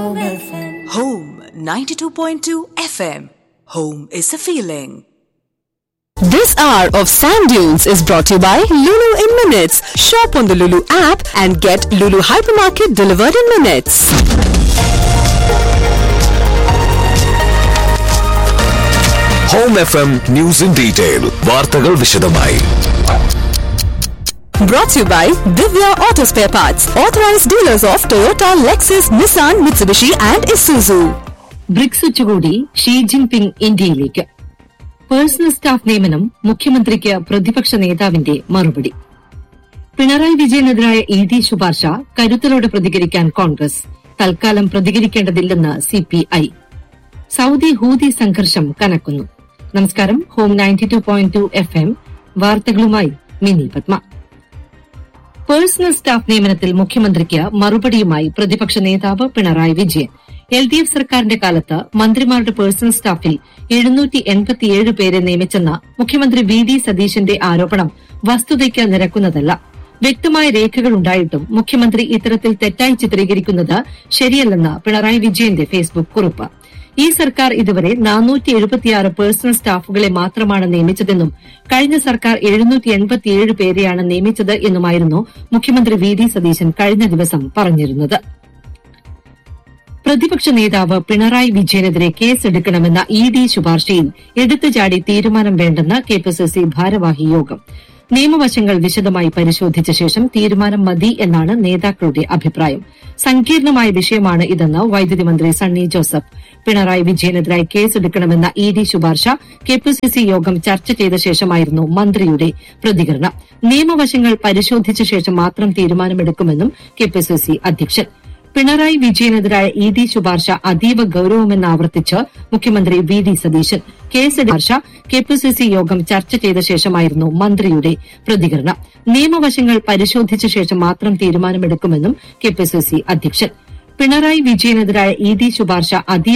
Home 92.2 FM. Home is a feeling. This hour of Sand Dunes is brought to you by Lulu in Minutes. Shop on the Lulu app and get Lulu Hypermarket delivered in minutes. Home F M news in detail വാർത്തകൾ വിശദമായി Brought to you by Divya Auto Spare Parts, authorized dealers of Toyota, Lexus, Nissan, Mitsubishi, and Isuzu. BRICS ഉച്ചകോടി Xi Jinping ഇന്ത്യയിലേക്ക് personal staff നിയമനം മുഖ്യമന്ത്രിക്ക് പ്രതിപക്ഷ നേതാവിന്റെ മറുപടി Pinarayi വിജയനെതിരായ E D ശുപാർശ കരുത്തലോടെ പ്രതികരിക്കാൻ കോൺഗ്രസ് തൽക്കാലം പ്രതികരിക്കേണ്ടതില്ലെന്ന് സിപിഐ സൌദി ഹൂതി സംഘർഷം കനക്കുന്നു നമസ്കാരം home ninety two point two F M വാർത്തകളുമായി മിനി പത്മ പേഴ്സണൽ സ്റ്റാഫ് നിയമനത്തിൽ മുഖ്യമന്ത്രിക്ക് മറുപടിയുമായി പ്രതിപക്ഷ നേതാവ് Pinarayi Vijayan L D F സർക്കാരിന്റെ കാലത്ത് മന്ത്രിമാരുടെ പേഴ്സണൽ സ്റ്റാഫിൽ എഴുന്നൂറ്റി എൺപത്തിയേഴ് പേരെ നിയമിച്ചെന്ന മുഖ്യമന്ത്രി വി ഡി സതീശന്റെ ആരോപണം വസ്തുതയ്ക്ക് നിരക്കുന്നതല്ല വ്യക്തമായ രേഖകൾ ഉണ്ടായിട്ടും മുഖ്യമന്ത്രി ഇത്തരത്തിൽ തെറ്റായി ചിത്രീകരിക്കുന്നത് ശരിയല്ലെന്ന് പിണറായി വിജയന്റെ ഫേസ്ബുക്ക് കുറിപ്പ് ഈ സർക്കാർ ഇതുവരെ നാനൂറ്റി എഴുപത്തിയാറ് പേഴ്സണൽ സ്റ്റാഫുകളെ മാത്രമാണ് നിയമിച്ചതെന്നും കഴിഞ്ഞ സർക്കാർ എഴുന്നൂറ്റി എൺപത്തിയേഴ് പേരെയാണ് നിയമിച്ചത് എന്നുമായിരുന്നു മുഖ്യമന്ത്രി വി ഡി സതീശൻ കഴിഞ്ഞ ദിവസം പറഞ്ഞിരുന്നത് പ്രതിപക്ഷ നേതാവ് പിണറായി വിജയനെതിരെ കേസെടുക്കണമെന്ന ഇ ഡി ശുപാർശയിൽ എടുത്തുചാടി തീരുമാനം വേണ്ടെന്ന് കെപിസിസി ഭാരവാഹി യോഗം നിയമവശങ്ങൾ വിശദമായി പരിശോധിച്ച ശേഷം തീരുമാനം മതി എന്നാണ് നേതാക്കളുടെ അഭിപ്രായം സങ്കീർണമായ വിഷയമാണ് ഇതെന്ന് വൈദ്യുതി മന്ത്രി സണ്ണി ജോസഫ് പിണറായി വിജയനെതിരായി കേസെടുക്കണമെന്ന ഇ ഡി ശുപാർശ കെപിസിസി യോഗം ചർച്ച ചെയ്ത ശേഷമായിരുന്നു മന്ത്രിയുടെ പ്രതികരണം നിയമവശങ്ങൾ പരിശോധിച്ച ശേഷം മാത്രം തീരുമാനമെടുക്കുമെന്നും കെപിസിസി അധ്യക്ഷൻ പിണറായി വിജയനെതിരായ ഇ ഡി ശുപാർശ അതീവ ഗൌരവമെന്ന് ആവർത്തിച്ച് മുഖ്യമന്ത്രി V D Satheesan case KPCC യോഗം ചർച്ച ചെയ്ത ശേഷമായിരുന്നു മന്ത്രിയുടെ പ്രതികരണം നിയമവശങ്ങൾ പരിശോധിച്ച ശേഷം മാത്രം തീരുമാനമെടുക്കുമെന്നും കെപിസിസി അധ്യക്ഷൻ പിണറായി വിജയനെതിരായ ഇ ഡി ശുപാർശ അതീവ